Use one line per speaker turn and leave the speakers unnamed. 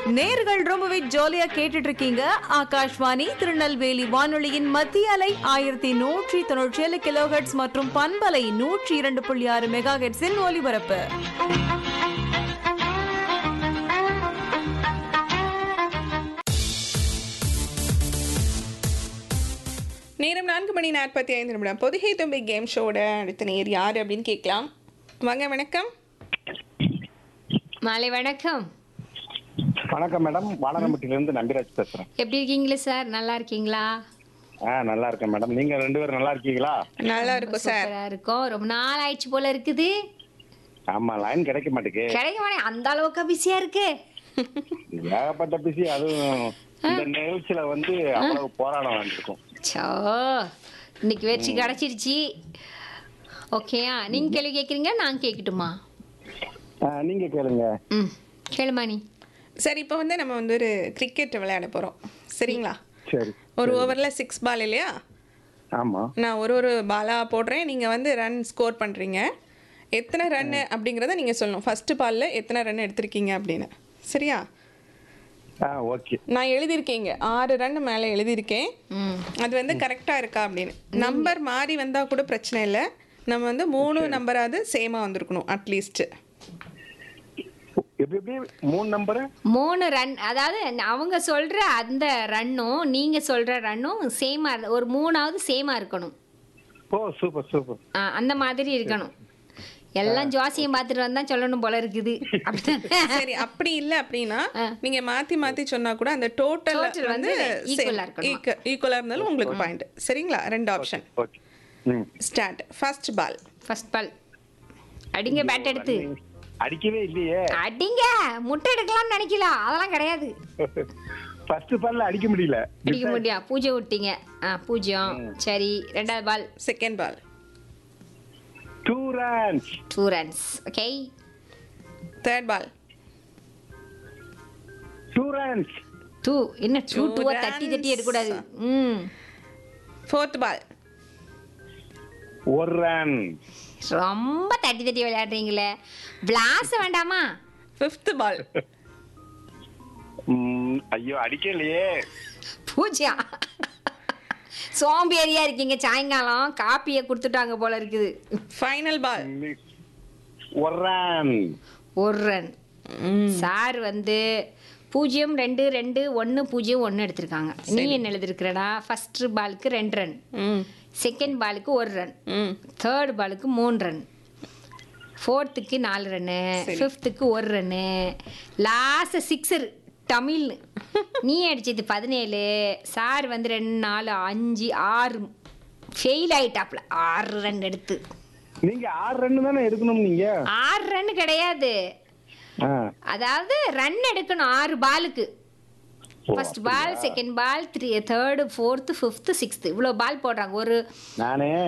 நேர்கள் ரொம்பவே ஜாலியா கேட்டுட்டு இருக்கீங்க ஆகாஷ்வாணி திருநெல்வேலி வானொலியின் மத்திய அலை ஆயிரத்தி நூற்றி தொண்ணூற்றி ஏழு கிலோஹெட்ஸ் மற்றும் பண்பலை நூற்றி இரண்டு புள்ளி ஆறு மெகா ஹெட்ஸின் ஒலிபரப்பு
நேரம் நான்கு மணி நாற்பத்தி ஐந்து நிமிடம் பொதுகை தும்பி கேம் ஷோட அடுத்த நேர் யார் அப்படின்னு கேட்கலாம் வாங்க வணக்கம்
மாலை வணக்கம்
வணக்கம் மேடம் வானரம்பட்டியில இருந்து நம்பிராஜ் பேசுறேன்
எப்படி இருக்கீங்களா சார் நல்லா இருக்கீங்களா
ஆ நல்லா இருக்கேன் மேடம் நீங்க ரெண்டு பேரும் நல்லா இருக்கீங்களா
நல்லா இருக்கும் சார்
சூப்பரா இருக்கும் ரொம்ப நாள் ஆயிடுச்சு போல இருக்குது
ஆமா லைன் கிடைக்க மாட்டேங்குது
கிடைக்க மாட்டேன் அந்த அளவுக்கு பிஸியா இருக்கு
ஏகப்பட்ட பிசி அதுவும் இந்த நிகழ்ச்சியில வந்து அவ்வளவு போராடம் வேண்டியிருக்கும்
சோ இன்னைக்கு வெற்றி கிடைச்சிருச்சு ஓகேயா நீங்க கேள்வி கேக்குறீங்க நான் கேட்கட்டுமா
ஆ, நீங்க கேளுங்க
ம் கேளுமா நீ
சார் இப்போ வந்து நம்ம வந்து ஒரு கிரிக்கெட் விளையாட போகிறோம் சரிங்களா
சரி
ஒரு ஓவரில் சிக்ஸ் பால் இல்லையா
ஆமா
நான் ஒரு ஒரு பாலாக போடுறேன் நீங்கள் வந்து ரன் ஸ்கோர் பண்ணுறீங்க எத்தனை ரன் அப்படிங்கிறத நீங்கள் சொல்லணும் ஃபஸ்ட்டு பாலில் எத்தனை ரன் எடுத்திருக்கீங்க அப்படின்னு சரியா
ஆ ஓகே
நான் எழுதியிருக்கீங்க ஆறு ரன் மேலே எழுதியிருக்கேன்
ம்
அது வந்து கரெக்டாக இருக்கா அப்படின்னு நம்பர் மாறி வந்தால் கூட பிரச்சனை இல்லை நம்ம வந்து மூணு நம்பராவது சேமாக வந்திருக்கணும் அட்லீஸ்ட்டு
எப்படி எப்படி மூணு நம்பரு
மூணு ரன் அதாவது அவங்க சொல்ற அந்த ரன்னும் நீங்க சொல்ற ரன்னும் சேமா ஒரு மூணாவது சேமா இருக்கணும்
ஓ சூப்பர் சூப்பர்
ஆ, அந்த மாதிரி இருக்கணும் எல்லாம் ஜோசியம் பார்த்துட்டு வந்தா சொல்லணும் போல இருக்குது அப்படித்தானே?
சரி அப்படி இல்லை அப்படின்னா
ஆ.
நீங்க மாத்தி மாத்தி சொன்னா கூட அந்த டோட்டல்
Total வந்து
வந்து
equal ஆ இருக்கணுமா?
ஈக்குவலா இருந்தாலும் உங்களுக்கு பாயிண்ட் சரிங்களா ரெண்டு option
okay hmm
start first ball
first ball அடிங்க பேட் எடுத்து
அடிக்கவே இல்லையே
அடிங்க முட்டை எடுக்கலாம்னு நினைக்கலாம் அதெல்லாம் கிடையாது
ஃபர்ஸ்ட் பால்ல அடிக்க முடியல
அடிக்க முடியும் பூஜை விட்டீங்க ஆ பூஜ்யம் சரி ரெண்டாவது ball
second ball
two runs
two runs okay
third ball
two runs
two என்ன டூ
Two
டூவா தட்டி தட்டி
runs.
எடுக்கக்கூடாது ம்
ஃபோர்த் பால்
ஒரு ரன்
ரொம்ப தட்டி தட்டி விளையாடுறீங்களே விளாச வேண்டாமா
ஃபிஃப்த் பால்
ம், ஐயோ அடிக்கலையே
பூஜ்யா சோம்பேறியா இருக்கீங்க சாயங்காலம் காப்பியை கொடுத்துட்டாங்க போல இருக்குது
ஃபைனல் பால்
ஒரு ரன்
ஒரு ரன் சார் வந்து பூஜ்ஜியம் ரெண்டு ரெண்டு ஒன்று பூஜ்ஜியம் ஒன்று எடுத்திருக்காங்க நீ என்ன எழுதிருக்கிறடா ஃபர்ஸ்ட் பாலுக்கு ரெண்டு ரன்
ம்
செகண்ட் பாலுக்கு ஒரு ரன்
ம்
தேர்ட் பாலுக்கு மூணு ரன் ஃபோர்த்துக்கு நாலு ரன்னு ஃபிஃப்த்துக்கு ஒரு ரன்னு லாஸ்ட் சிக்ஸர் தமிழ் நீ அடிச்சது பதினேழு சார் வந்து ரெண்டு நாலு அஞ்சு ஆறு ஃபெயில் ஆயிட்டாப்ல ஆறு ரன் எடுத்து
நீங்க ஆறு ரன் தானே எடுக்கணும் நீங்க
ஆறு ரன் கிடையாது
ஆ.
அதாவது ரன் எடுக்கணும் ஆறு பாலுக்கு
ஓ,
first ball second ball three third fourth fifth sixth இவ்வளோ பால் போடுறாங்க ஒரு
நானே